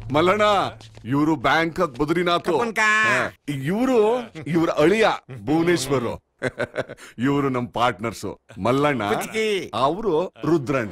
ಮಲ್ಲಣ್ಣ ಇವರು ಬ್ಯಾಂಕ್ ಬದ್ರಿನಾಥ್ ಇವರು ಇವ್ರ ಅಳಿಯ ಭುವನೇಶ್ವರ್ ಇವರು ನಮ್ ಪಾರ್ಟ್ನರ್ಸ್ ಮಲ್ಲಣ್ಣ ಅವರು ರುದ್ರಣ್ಣ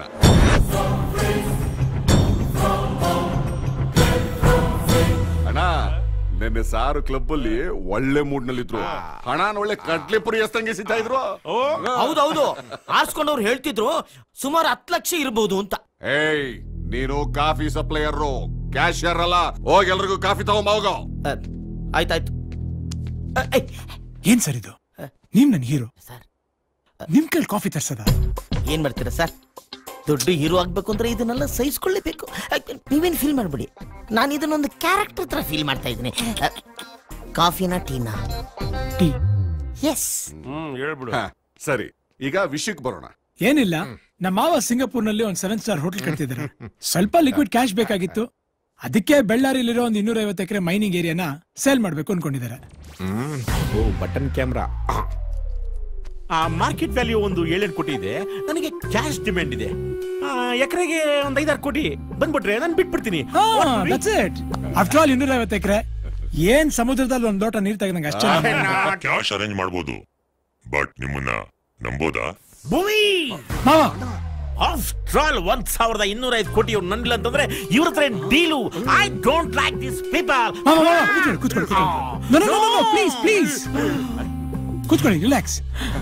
ಅಣ್ಣ ನಿನ್ನೆ ಸಾರು ಕ್ಲಬ್ ಅಲ್ಲಿ ಒಳ್ಳೆ ಮೂಡ್ ನಲ್ಲಿದ್ರು ಹಣನ ಒಳ್ಳೆ ಕಡ್ಲೆ ಪುರಿ ಎಸ್ತಂಗೆ ಸಿಗ್ತಾ ಇದ್ರು ಹೌದೌದು ಆರ್ಸ್ಕೊಂಡವ್ರು ಹೇಳ್ತಿದ್ರು ಸುಮಾರು ಹತ್ತು ಲಕ್ಷ ಇರಬಹುದು ಅಂತ ಏಯ್ ನೀನು ಕಾಫಿ ಸಪ್ಲೈಯರ್ ಕ್ಯಾಶಿಯರ್ ಅಲ್ಲ ಹೋಗಿ ಎಲ್ರಿಗೂ ಕಾಫಿ ತಗೊಂಬ ಹೋಗೋ ಅ, ಆಯ್ತಾಯ್ತು ಅ, ಐ, ಏನ್ ಸರ್ ಇದು ನೀವ್ ನನ್ ಹೀರೋ ಸರ್ ನಿಮ್ ಕೈಲಿ ಕಾಫಿ ತರ್ಸದ ಏನ್ ಮಾಡ್ತೀರಾ ಸರ್ ದೊಡ್ಡ ಹೀರೋ ಆಗ್ಬೇಕು ಅಂದ್ರೆ ಇದನ್ನೆಲ್ಲ ಸಹಿಸ್ಕೊಳ್ಳೇಬೇಕು ಅ, ನೀವೇನ್ ಫೀಲ್ ಮಾಡ್ಬಿಡಿ ನಾನು ಇದನ್ನೊಂದು ಕ್ಯಾರೆಕ್ಟರ್ ತರ ಫೀಲ್ ಮಾಡ್ತಾ ಇದ್ದೀನಿ ಅ, ಕಾಫಿನ ಟೀನಾ ಟೀ ಎಸ್ ಹ್ಮ್ ಹೇಳ್ಬಿಡು ಹ, ಸರಿ ಈಗ ವಿಷಯಕ್ಕೆ ಬರೋಣ ಏನಿಲ್ಲ ನಮ್ಮ ಮಾವ ಸಿಂಗಾಪುರ್ನಲ್ಲಿ ಒಂದ್ ಸೆವೆನ್ ಸ್ಟಾರ್ ಹೋಟೆಲ್ ಕಟ್ತಿದ್ದಾರೆ ಸ್ವಲ್ಪ ಲಿಕ್ವಿಡ್ ಕ್ಯಾಶ್ ಬೇಕಾಗಿತ್ತು ಅದಕ್ಕೆ ಬೆಳ್ಳಾರಿಲಿರೋ ಒಂದು ಇನ್ನೂರ ಐವತ್ತು ಎಕರೆ ಮೈನಿಂಗ್ ಏರಿಯಾನ ಸೇಲ್ ಮಾಡ್ಬೇಕು ಅನ್ಕೊಂಡಿದ್ದಾರೆ ಓ ಬಟನ್ ಕ್ಯಾಮ್ರಾ ಆ ಮಾರ್ಕೆಟ್ ವ್ಯಾಲ್ಯೂ ಒಂದು ಏಳೆಂಟು ಕೋಟಿ ಇದೆ ನನಗೆ ಕ್ಯಾಶ್ ಡಿಮ್ಯಾಂಡ್ ಇದೆ ಎಕರೆಗೆ ಒಂದ್ ಐದಾರು ಕೋಟಿ ಬಂದ್ಬಿಟ್ರೆ ನಾನು ಬಿಟ್ಬಿಡ್ತೀನಿ ಆಫ್ಟರ್ ಆಲ್ ಇನ್ನೂರ ಐವತ್ತು ಎಕರೆ ಏನ್ ಸಮುದ್ರದಲ್ಲಿ ಒಂದ್ ಲೋಟ ನೀರ್ ತೆಗೆದಂಗ ಅಷ್ಟೇ ಕ್ಯಾಶ್ ಅರೇಂಜ್ ಮಾಡ್ಬೋದು ಬಟ್ ನಿಮ್ಮನ್ನ ನಂಬೋದಾ ಭೂಮಿ ಮಾವ ಆಫ್ಟರ್ ಆಲ್ ಒಂದ್ ಸಾವಿರದ ಇನ್ನೂರ ಐದು ಕೋಟಿ ಅವ್ರು ನನ್ನಿಲ್ಲ ಅಂತಂದ್ರೆ ಇವ್ರ ಹತ್ರ deal I don't like this people ಮಾವ ಮಾವ ಕೂತ್ಕೊಳ್ಳಿ ಕೂತ್ಕೊಳ್ಳಿ ಕೂತ್ಕೊಳ್ಳಿ no no no please please ಕೂತ್ಕೊಳ್ಳಿ relax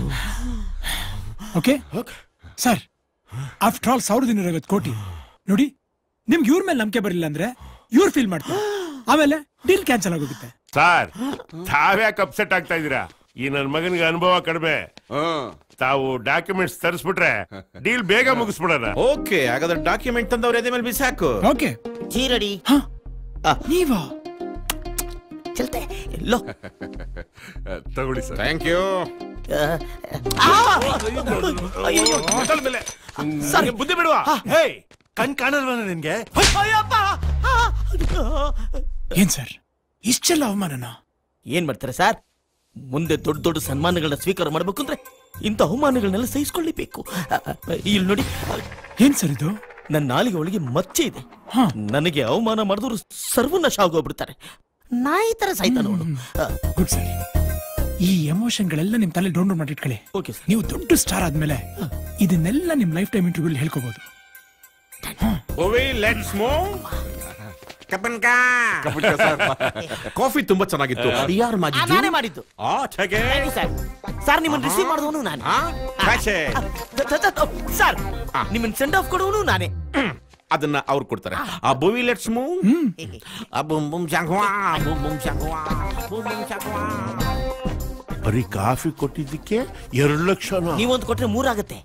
okay sir after all ಸಾವಿರದ ಇನ್ನೂರ ಐವತ್ತು ಕೋಟಿ ನೋಡಿ ನಿಮ್ಗೆ ಇವ್ರ ಮೇಲೆ ನಂಬಿಕೆ ಬರಲಿಲ್ಲ ಅಂದ್ರೆ ಇವ್ರು ಫೀಲ್ ಮಾಡ್ತಾರೆ ಆಮೇಲೆ ಡೀಲ್ ಕ್ಯಾನ್ಸಲ್ ಆಗೋಗುತ್ತೆ ಸರ್ ತಾವ್ಯಾಕೆ ಅಪ್ಸೆಟ್ ಆಗ್ತಾ ಇದೀರಾ ಈ ನನ್ ಮಗನಿಗೆ ಅನುಭವ ಕಡಿಮೆ ಹ್ಮ್ ತಾವು ಡಾಕ್ಯುಮೆಂಟ್ಸ್ ತರಿಸ್ಬಿಟ್ರೆ ಡೀಲ್ ಬೇಗ ಮುಗಿಸ್ಬಿಡೋಣ ಓಕೆ ಹಾಗಾದ್ರೆ ಡಾಕ್ಯುಮೆಂಟ್ ತಂದವ್ರ ಎದೆ ಮೇಲೆ ಬಿಸಾಕು ಓಕೆ ಚೀರಡಿ ನೀವಾ ಚಲ್ತೆ ಎಲ್ಲೋ ತಗೊಳ್ಳಿ ಸರ್ ಥ್ಯಾಂಕ್ ಯು ಅಯ್ಯೋ ಸರ್ ಬುದ್ಧಿ ಬಿಡುವ ಹೇ ಕಣ್ ಕಾಣಲ್ವನ ನಿನ್ಗೆ ಅಯ್ಯಪ್ಪ ಏನ್ ಸರ್ ಇಷ್ಟೆಲ್ಲ ಅವಮಾನನ ಏನ್ ಮಾಡ್ತಾರೆ ಸರ್ ಮುಂದೆ ದೊಡ್ಡ ದೊಡ್ಡ ಸನ್ಮಾನಗಳನ್ನ ಸ್ವೀಕಾರ ಮಾಡ್ಬೇಕು ಅಂದ್ರೆ ಇಂಥ ಅವಮಾನಗಳನ್ನೆಲ್ಲ ಸಹಿಸ್ಕೊಳ್ಳೇಬೇಕು ಅ, ಅ, ಇಲ್ಲಿ ನೋಡಿ ಏನ್ ಸರ್ ಇದು ನನ್ನ ನಾಲಿಗೆ ಒಳಗೆ ಮಚ್ಚೆ ಇದೆ ಹಾ. ನನಗೆ ಅವಮಾನ ಮಾಡಿದವರು ಸರ್ವನಾಶ ಆಗೋಗ್ಬಿಡ್ತಾರೆ ನಾಯಿ ತರ ಸಾಯ್ತಾ ನೋಡು ಗುಡ್ ಸರ್ ಈ ಎಮೋಷನ್ಗಳೆಲ್ಲ ನಿಮ್ ತಲೆ ಡೌನ್ಲೋಡ್ ಮಾಡಿ ಇಟ್ಕೊಳ್ಳಿ ಓಕೆ ಸರ್ ನೀವು ದೊಡ್ಡ ಸ್ಟಾರ್ ಆದ್ಮೇಲೆ ಇದನ್ನೆಲ್ಲ ನಿಮ್ ಲೈಫ್ ಟೈಮ್ ಇಂಟರ್ವ್ಯೂ ಹೇಳ್ಕೋಬಹುದು ಓವಿ ಲೆಟ್ಸ್ ಮೂವ್ ಕಪನ್ಕಾ ಕಾಫಿ ತುಂಬಾ ಚೆನ್ನಾಗಿತ್ತು ಯಾರು ಆ, ಮಾಡಿದ್ದು ನಾನೇ ಮಾಡಿದ್ದು ಆ ಛಗೆ Thank you, sir. ಸರ್ ನಿಮ್ಮನ್ನ ರಿಸೀವ್ ಮಾಡಿದವನು ನಾನು ಆ ಛೆ. ಸರ್ ನಿಮ್ಮನ್ನ ಸೆಂಡ್ ಆಫ್ ಕೊಡುವನು ನಾನೇ ಅದನ್ನ ಅವ್ರು ಕೊಡ್ತಾರೆ ಆ ಬೋವಿ ಲೆಟ್ಸ್ ಮೂವ್ ಆ ಬುಮ್ ಬುಮ್ ಶಾಂಗ್ವಾ ಬುಮ್ ಬುಮ್ ಶಾಂಗ್ವಾ ಬುಮ್ ಬುಮ್ ಶಾಂಗ್ವಾ ಬರೀ ಕಾಫಿ ಕೊಟ್ಟಿದ್ದಕ್ಕೆ ಎರಡು ಲಕ್ಷ ನೀವೊಂದು ಕೊಟ್ರೆ ಮೂರಾಗತ್ತೆ